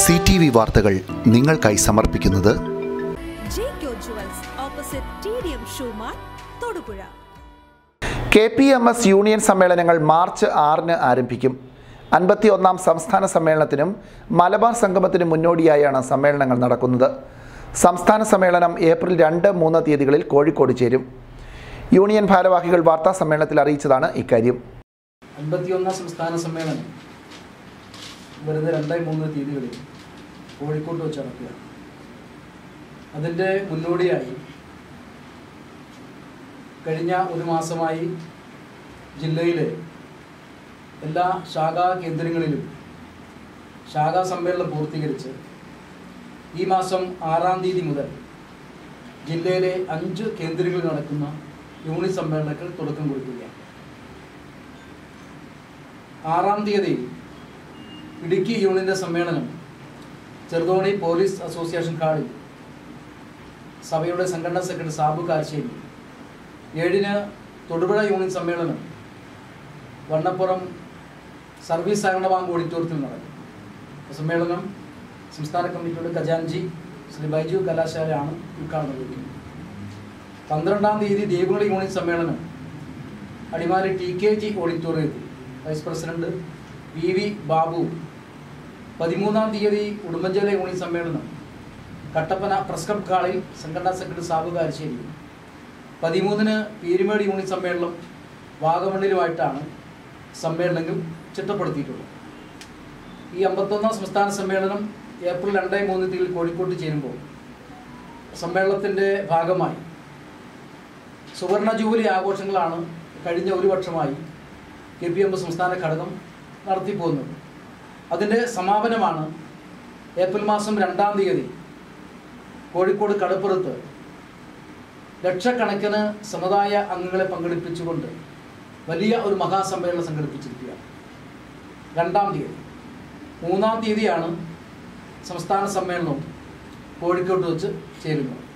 C T V വാർത്തകൾ നിങ്ങൾക്കായി സമർപ്പിക്കുന്നത് Jaico jewels opposite T D M shoe mart Thodupuzha K P M S union സമ്മേളനങ്ങൾ March ആറിന് ആരംഭിക്കും അൻപത്തി ഒന്നാം സംസ്ഥാന സമ്മേളനത്തിനും മലബാർ സംഗമത്തിനും മുന്നോടിയായാണ് സമ്മേളനങ്ങൾ നടക്കുന്നത് സംസ്ഥാന സമ്മേളനം ഏപ്രിൽ രണ്ട് മൂന്ന് തീയതികളിൽ കോഴിക്കോട് ചേരും യൂണിയൻ ഭാരവാഹികൾ വാർത്താ സമ്മേളനത്തിൽ അറിയിച്ചതാണ് ഇക്കാര്യം അൻപത്തിയൊന്നാം സംസ്ഥാന സമ്മേളനം വരുന്ന രണ്ട് മൂന്ന് തീയതികളിൽ കോഴിക്കോട്ട് വെച്ച് നടക്കുക അതിൻ്റെ മുന്നോടിയായി കഴിഞ്ഞ ഒരു മാസമായി ജില്ലയിലെ എല്ലാ ശാഖാ കേന്ദ്രങ്ങളിലും ശാഖാ സമ്മേളനം പൂർത്തീകരിച്ച് ഈ മാസം ആറാം തീയതി മുതൽ ജില്ലയിലെ അഞ്ച് കേന്ദ്രങ്ങളിൽ നടക്കുന്ന യൂണിറ്റ് സമ്മേളനങ്ങൾ തുടക്കം കുറിക്കുകയാണ് ആറാം തീയതി ഇടുക്കി യൂണിയന്റെ സമ്മേളനം ചെറുതോണി പോലീസ് അസോസിയേഷൻ ഹാളിൽ സഭയുടെ സംഘടനാ സെക്രട്ടറി സാബു കാശ്ശേരി ഏഴിന് തൊടുപുഴ യൂണിയൻ സമ്മേളനം വണ്ണപ്പുറം സർവീസ് സഹകരണ ബാങ്ക് ഓഡിറ്റോറിയത്തിൽ നടക്കും സമ്മേളനം സംസ്ഥാന കമ്മിറ്റിയുടെ ഖജാൻജി ശ്രീ ബൈജു കലാശാലയാണ് ഉദ്ഘാടനം നിർവഹിക്കുന്നത് പന്ത്രണ്ടാം തീയതി ദേവുകളി യൂണിയൻ സമ്മേളനം അടിമാലി ടി കെ ജി ഓഡിറ്റോറിയത്തിൽ vice president V V Babu പതിമൂന്നാം തീയതി ഉടുമ്പൻചോല യൂണിയൻ സമ്മേളനം കട്ടപ്പന പ്രസ് ക്ലബ് ഹാളിൽ സംഘടനാ സെക്രട്ടറി സാബു കാരശ്ശേരി പതിമൂന്നിന് പീരുമേട് യൂണിയൻ സമ്മേളനം വാഗമണ്ണിലുമായിട്ടാണ് സമ്മേളനങ്ങൾ ചിട്ടപ്പെടുത്തിയിട്ടുള്ളത് ഈ അമ്പത്തൊന്നാം സംസ്ഥാന സമ്മേളനം ഏപ്രിൽ രണ്ട് മൂന്ന് തീയതി കോഴിക്കോട്ട് ചേരുമ്പോൾ സമ്മേളനത്തിൻ്റെ ഭാഗമായി സുവർണ ജൂബിലി ആഘോഷങ്ങളാണ് കഴിഞ്ഞ ഒരു വർഷമായി കെ പി എം സംസ്ഥാന ഘടകം നടത്തിപ്പോകുന്നത് അതിൻ്റെ സമാപനമാണ് ഏപ്രിൽ മാസം രണ്ടാം തീയതി കോഴിക്കോട് കടപ്പുറത്ത് ലക്ഷക്കണക്കിന് സമുദായ അംഗങ്ങളെ പങ്കെടുപ്പിച്ചുകൊണ്ട് വലിയ ഒരു മഹാസമ്മേളനം സംഘടിപ്പിച്ചിരിക്കുകയാണ് രണ്ടാം തീയതി മൂന്നാം തീയതിയാണ് സംസ്ഥാന സമ്മേളനവും കോഴിക്കോട്ട് വെച്ച് ചേരുന്നത്